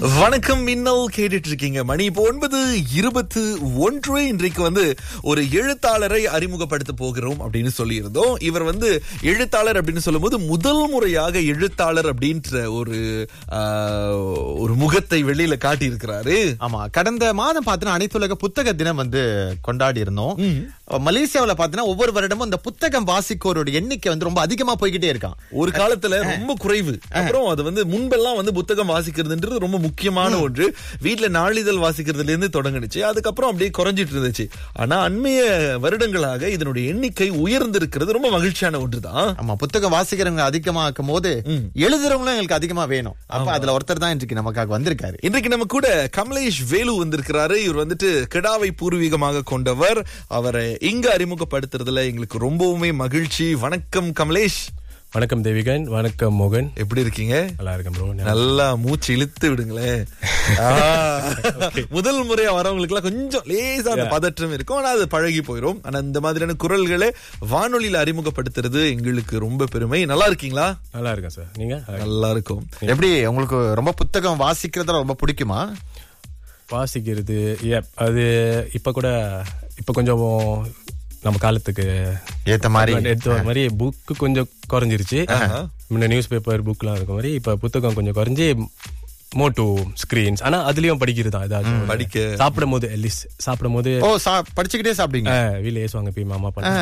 வணக்கம் மின்னல் கேட்டுட்டு இருக்கீங்க மணி இப்போ ஒன்பது இருபத்து ஒன்று இன்றைக்கு வந்து ஒரு எழுத்தாளரை அறிமுகப்படுத்த போகிறோம் அப்படின்னு சொல்லியிருந்தோம் இவர் வந்து எழுத்தாளர் அப்படின்னு சொல்லும்போது முதல் முறையாக எழுத்தாளர் அப்படின்ற ஒரு ஆஹ், ஒரு முகத்தை வெளியில காட்டி இருக்கிறாரு ஆமா கடந்த மாதம் பார்த்தீங்கன்னா அனைத்துலக புத்தக தினம் வந்து கொண்டாடி இருந்தோம் மலேசியாவுல பார்த்தீங்கன்னா ஒவ்வொரு வருடமும் இந்த புத்தகம் வாசிக்கோரோட எண்ணிக்கை வந்து ரொம்ப அதிகமா போய்கிட்டே இருக்கான் ஒரு காலத்துல ரொம்ப குறைவு அப்புறம் அது வந்து முன்பெல்லாம் வந்து புத்தகம் வாசிக்கிறதுன்றது ரொம்ப முக்கியமான ஒன்று வீட்ல நாளிதழ் வாசிக்கிறதுல இருந்து தொடங்குனுச்சு அதுக்கப்புறம் அப்படியே குறைஞ்சிட்டு இருந்துச்சு ஆனா அண்மைய வருடங்களாக இதனுடைய எண்ணிக்கை உயர்ந்திருக்கிறது ரொம்ப மகிழ்ச்சியான ஒன்றுதான் ஆமா புத்தகம் வாசிக்கிறவங்க அதிகமாக்கும் போது எழுதுறவங்களும் எங்களுக்கு அதிகமா வேணும் அப்ப அதுல ஒருத்தர் தான் இன்றைக்கு நமக்காக வந்திருக்காரு இன்றைக்கு நம்ம கூட கமலேஷ் வேலு வந்திருக்கிறாரு இவர் வந்துட்டு கிடாவை பூர்வீகமாக கொண்டவர் அவரை இங்க அறிமுகப்படுத்துறதுல எங்களுக்கு ரொம்பவுமே மகிழ்ச்சி வணக்கம் கமலேஷ் வணக்கம் தேவிகன் வணக்கம் மோகன் எப்படி இருக்கீங்க நல்லா இருக்கேன் ப்ரோ நல்லா மூச்சு இழுத்து விடுங்களேன் ஆ, முதல் முறையா வரவங்களுக்கு எல்லாம் கொஞ்சம் லேசா அந்த பதற்றம் இருக்கும் ஆனா அது பழகி போயிரும் ஆனா இந்த மாதிரியான குரல்களை வானொலியில அறிமுகப்படுத்துறது எங்களுக்கு ரொம்ப பெருமை நல்லா இருக்கீங்களா நல்லா இருக்கேன் சார் நீங்க நல்லா இருக்கும் எப்படி உங்களுக்கு ரொம்ப புத்தகம் வாசிக்கிறதுல ரொம்ப பிடிக்குமா வாசிக்கிறது yep, அது இப்ப கூட இப்ப கொஞ்சம் நம்ம காலத்துக்கு ஏத்த மாதிரி எடுத்து வர மாதிரி புக்கு கொஞ்சம் குறைஞ்சிருச்சு முன்ன நியூஸ் பேப்பர் புக்லாம் இருக்க மாதிரி இப்ப புத்தகம் கொஞ்சம் குறைஞ்சி மோ டு ஸ்கிரீன்ஸ் ஆனா அதுலயும் படிக்கிறது தான் ஏதாச்சும் படிக்க. சாப்பிடும் போது அட்லீஸ்ட் சாப்பிடும் போது ஓ சா- படிச்சுக்கிட்டே சாப்பிடுங்க வீல ஏசுவாங்க போய் மாமா பண்ண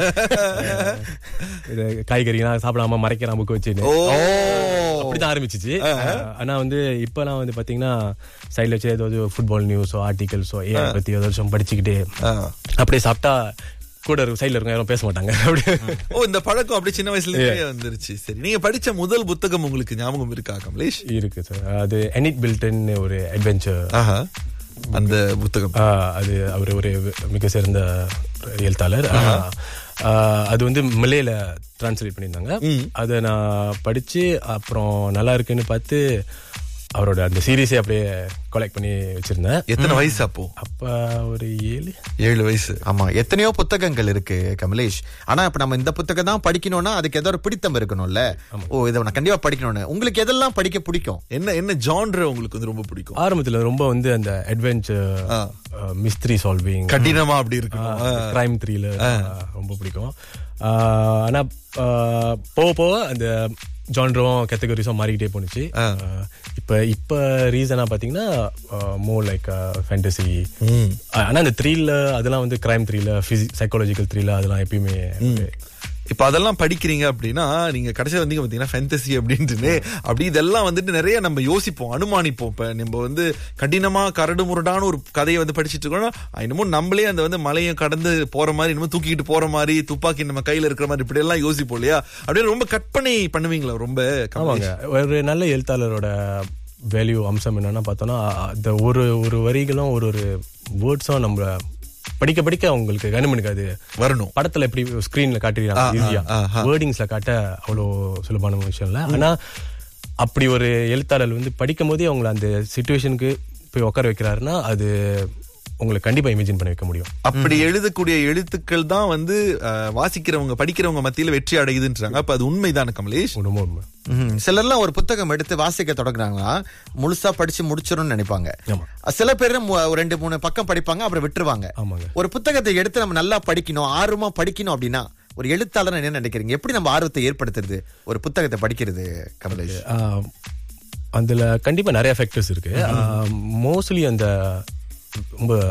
இது காய்கறிலாம் சாப்பிடாம மறைக்கிறான் புக் வச்சு ஓ அப்படிதான் ஆரம்பிச்சிச்சு ஆனா வந்து இப்பெல்லாம் வந்து பாத்தீங்கன்னா சைட்ல வச்சு ஏதாவது ஃபுட்பால் நியூஸோ ஆர்டிகல்ஸோ ஏஐ பத்தி ஏதாச்சும் படிச்சுக்கிட்டே ஆ. அப்படியே சாப்பிட்டா கூட சைட்ல இருக்க யாரும் பேச மாட்டாங்க அப்படியே ஓ இந்த பழக்கம் அப்படியே சின்ன வயசுல இருந்தே வந்துருச்சு சரி நீங்க படிச்ச முதல் புத்தகம் உங்களுக்கு ஞாபகம் இருக்கா கமலேஷ் இருக்கு சார் அது எனிட் பில்டன் ஒரு அட்வென்ச்சர் ஆஹா அந்த புத்தகம் அது அவர் ஒரு மிக சிறந்த எழுத்தாளர் ஆ, அது வந்து மலையில டிரான்ஸ்லேட் பண்ணியிருந்தாங்க அதை நான் படிச்சு அப்புறம் நல்லா இருக்குன்னு பார்த்து அவரோட அந்த சீரீஸே அப்படியே கலெக்ட் பண்ணி வச்சிருந்தேன் எத்தனை வயசு அப்போ அப்ப ஒரு ஏழு ஏழு வயசு ஆமா எத்தனையோ புத்தகங்கள் இருக்கு கமலேஷ் ஆனா இப்ப நம்ம இந்த புத்தகம் தான் படிக்கணும்னா அதுக்கு ஏதோ ஒரு பிடித்தம் இருக்கணும்ல ஓ இதை நான் கண்டிப்பா படிக்கணும்னு உங்களுக்கு எதெல்லாம் படிக்க பிடிக்கும் என்ன என்ன ஜான்ர உங்களுக்கு வந்து ரொம்ப பிடிக்கும் ஆரம்பத்துல ரொம்ப வந்து அந்த அட்வென்ச்சர் ஆ. மிஸ்ட்ரி சால்விங் கடினமா அப்படி இருக்கணும் கிரைம் த்ரீல ரொம்ப பிடிக்கும் ஆஹ் ஆனா ஆஹ் போக போக அந்த ஜான்ரும் கேட்டகரிஸும் மாறிக்கிட்டே போணுச்சு ஆஹ் இப்ப இப்ப ரீசனா பாத்தீங்கன்னா மோர் லைக் ஃபேண்டசி ஆனா அந்த த்ரீல அதெல்லாம் வந்து கிரைம் த்ரீல சைக்காலஜிக்கல் த்ரீல அதெல்லாம் எப்பயுமே இப்ப அதெல்லாம் படிக்கிறீங்க அப்படின்னா நீங்க கடைசியா வந்தீங்க பாத்தீங்கன்னா ஃபேண்டசி அப்படின்ட்டு அப்படி இதெல்லாம் வந்துட்டு நிறைய நம்ம யோசிப்போம் அனுமானிப்போம் இப்ப நம்ம வந்து கடினமா கரடு முரடான ஒரு கதையை வந்து படிச்சிட்டு இருக்கோம்னா இன்னமும் நம்மளே அந்த வந்து மலையும் கடந்து போற மாதிரி இன்னமும் தூக்கிட்டு போற மாதிரி துப்பாக்கி நம்ம கையில இருக்கிற மாதிரி இப்படி எல்லாம் யோசிப்போம் இல்லையா அப்படியே ரொம்ப கற்பனை பண்ணுவீங்களா ரொம்ப ஆமாங்க ஒரு நல்ல எழுத்தாளரோட வேல்யூ அம்சம் என்னன்னா பார்த்தோம்னா அந்த ஒரு ஒரு வரிகளும் ஒரு ஒரு வேர்ட்ஸும் நம்ம படிக்க படிக்க உங்களுக்கு கவனிமனுக்கு அது வரணும் படத்துல எப்படி ஸ்கிரீன்ல காட்டுறாங்க ஈஸியா வேர்டிங்ஸ்ல காட்ட அவ்வளோ சுலபான விஷயம் இல்ல ஆனா அப்படி ஒரு எழுத்தாளர் வந்து படிக்கும் போதே அவங்கள அந்த சுச்சுவேஷனுக்கு போய் உட்கார வைக்கிறாருன்னா அது உங்களுக்கு கண்டிப்பா இமேஜின் பண்ண வைக்க முடியும் அப்படி எழுதக்கூடிய எழுத்துக்கள் தான் வந்து அஹ், வாசிக்கிறவங்க படிக்கிறவங்க மத்தியில வெற்றி அடையுதுன்றாங்க அப்ப அது உண்மைதான கமலேஷ் ரொம்ப உண்மை ம்ஹும். சிலர்லாம் ஒரு புத்தகம் எடுத்து வாசிக்க தொடங்குறாங்கன்னா முழுசா படிச்சு முடிச்சிடும்னு நினைப்பாங்க சில பேர் மு- ஒரு ரெண்டு மூணு பக்கம் படிப்பாங்க அப்புறம் விட்டுருவாங்க ஆமாங்க ஒரு புத்தகத்தை எடுத்து நம்ம நல்லா படிக்கணும் ஆர்வமா படிக்கணும் அப்படின்னா ஒரு எழுத்தாளர் என்ன நினைக்கிறீங்க எப்படி நம்ம ஆர்வத்தை ஏற்படுத்துறது ஒரு புத்தகத்தை படிக்கிறது கமலேஷ் ஆஹ் அதுல கண்டிப்பா நிறைய ஃபேக்டர்ஸ் இருக்கு மோஸ்ட்லி அந்த ரொம்ப